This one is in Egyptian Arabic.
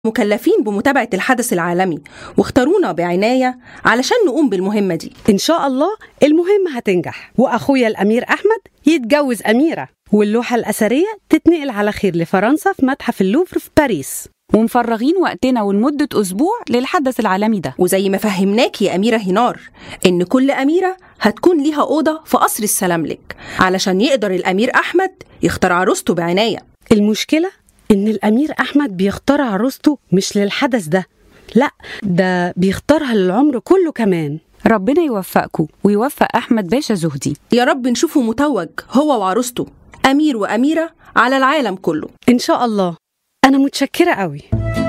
مكلفين بمتابعة الحدث العالمي واختارونا بعناية علشان نقوم بالمهمة دي إن شاء الله المهمة هتنجح وأخويا الأمير أحمد يتجوز أميرة واللوحة الأثرية تتنقل على خير لفرنسا في متحف اللوفر في باريس ومفرغين وقتنا ولمدة أسبوع للحدث العالمي ده وزي ما فهمناك يا أميرة هنار إن كل أميرة هتكون ليها أوضة في قصر السلاملك علشان يقدر الأمير أحمد يختار عروسته بعناية المشكلة إن الأمير أحمد بيختار عروسته مش للحدث ده لا ده بيختارها للعمر كله كمان ربنا يوفقكم ويوفق أحمد باشا زهدي يا رب نشوفه متوج هو وعروسته أمير وأميرة على العالم كله إن شاء الله أنا متشكرة قوي